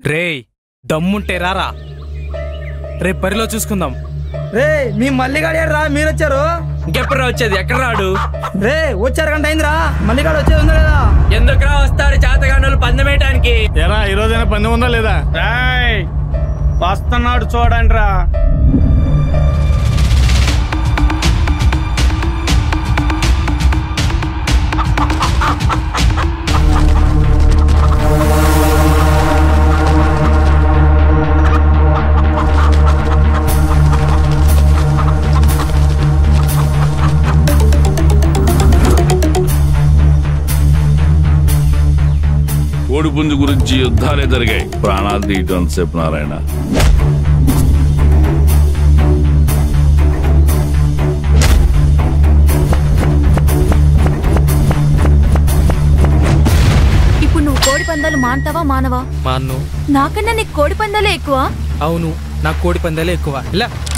రేయ్ దమ్ముంటే రారా రేపు బరిలో చూసుకుందాం రే మీ మల్లిగాడు రా మీరు వచ్చారు ఇంకెప్పుడు వచ్చేది ఎక్కడ రాడు రే వచ్చారు గంట అయిందిరా మల్లిగాడు వచ్చేది ఉందా లేదా ఎందుకురా వస్తారు చేతగానులు పందమేయటానికి ఎరా ఈ రోజైనా పందెం ఉందా లేదా రాయ్ వస్తున్నాడు చూడండి రా కోడిపుంజు గురించి యుద్ధాలే జరిగాయి ప్రాణాలు తీయటం సేపు నారాయణ ఇప్పుడు నువ్వు కోడి పందాలు మానతావా మానవా మా అన్ను నాకన్నా నీకు కోడి పందాలే ఎక్కువ అవును నాకు కోడి పందాలే ఎక్కువ ఇలా